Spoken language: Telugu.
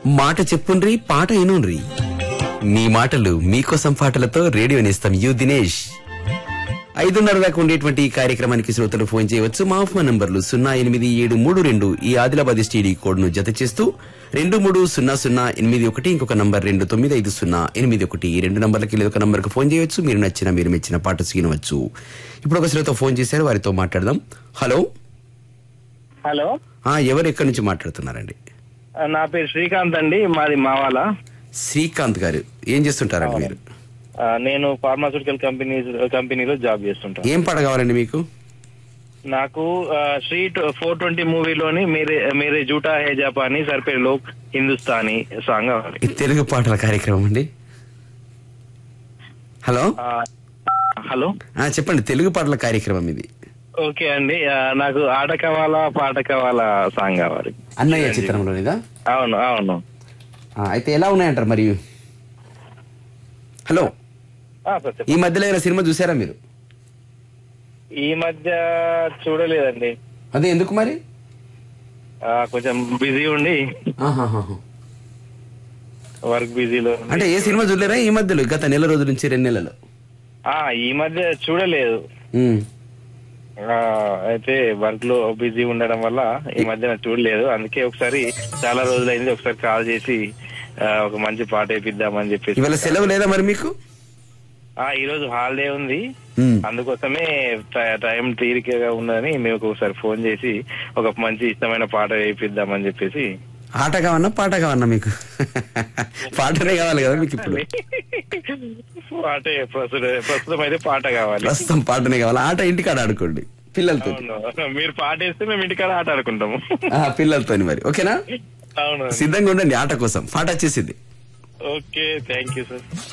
మాట చెప్పుండ్రి పాట ఇనుండ్రి మీ మాటలు మీకోసం పాటలతో రేడియో నేస్తాం యు దినేష్ ఐదున్నర దాకా ఉండేటువంటి ఈ కార్యక్రమానికి శ్రోతలు ఫోన్ చేయవచ్చు మా ఫోన్ నంబర్లు సున్నా ఎనిమిది ఏడు మూడు రెండు ఈ ఆదిలాబాద్ స్టీడీ కోడ్ ను జత చేస్తూ రెండు మూడు సున్నా సున్నా ఎనిమిది ఒకటి ఇంకొక నంబర్ రెండు తొమ్మిది ఐదు సున్నా ఎనిమిది ఒకటి ఈ రెండు నంబర్లకి లేదా ఒక నంబర్కి ఫోన్ చేయవచ్చు మీరు నచ్చిన మీరు మెచ్చిన పాట సీనవచ్చు ఇప్పుడు ఒక శ్రోత ఫోన్ చేశారు వారితో మాట్లాడదాం హలో హలో ఆ, ఎవరు ఎక్కడి నుంచి మాట్లాడుతున్నారండి నా పేరు శ్రీకాంత్ అండి మాది మావాల శ్రీకాంత్ గారు ఏం చేస్తుంటారండి మీరు ఆ, నేను ఫార్మాస్యూటికల్ కంపెనీ కంపెనీలో జాబ్ చేస్తుంటాను ఏం పాట కావాలండి మీకు నాకు ఆ, శ్రీ ఫోర్ ట్వంటీ మూవీలోని మేరే మేరే జూటా హే జాపాని సర్పే లోక్ హిందుస్థానీ సాంగ్ కావాలి ఈ తెలుగు పాటల కార్యక్రమం అండి హలో ఆ, హలో ఆ, చెప్పండి తెలుగు పాటల కార్యక్రమం ఇది ఓకే అండి ఆ, నాకు ఆట కావాలా పాట కావాలా సాంగ్ కావాలి అన్నయ్య చిత్రంలో ఇదా అవును అవును ఆ, అయితే ఎలా ఉన్నాయంటారు మరి హలో ఆ, సార్ చెప్పండి. ఈ మధ్యలో ఏదైనా సినిమా చూసారా మీరు ఈ మధ్య చూడలేదండి అదే ఎందుకు మరి ఆ, కొంచెం బిజీ ఉండి ఆహాహాహా. వర్క్ బిజీలో అంటే ఏ సినిమా చూడలేరా ఈ మధ్యలో గత నెల రోజుల నుంచి రెండు నెలలు ఆ ఈ మధ్య చూడలేదు ఉమ్. ఆ, అయితే వర్క్ లో బిజీ ఉండడం వల్ల ఈ మధ్యన చూడలేదు అందుకే ఒకసారి చాలా రోజులైంది ఒకసారి కాల్ చేసి ఆ, ఒక మంచి పాట వేపిద్దామని చెప్పేసి ఇవాళ సెలవు లేదా మరి మీకు ఆ ఈ రోజు హాలిడే ఉంది ఉమ్. అందుకోసమే ట- టైం తీరికగా ఉందని మేము ఒకసారి ఫోన్ చేసి ఒక మంచి ఇష్టమైన పాట వేపిద్దామని చెప్పేసి ఆట కావన్నా పాట కావన్నా మీకు పాటనే కావాలి కదా మీకు ఇప్పుడు పాటే ప్రస్తుతం ప్రస్తుతం అయితే పాట కావాలి ప్రస్తుతం పాటనే కావాలి ఆట ఇంటికాడ ఆడుకోండి పిల్లలతో అవును మీరు పాట వేస్తే మేము ఇంటికాడ ఆట ఆడుకుంటాము పిల్లలతో మరి ఓకేనా అవును సిద్ధంగా ఉండండి ఆట కోసం పాట వచ్చేసింది ఓకే థ్యాంక్ యూ సార్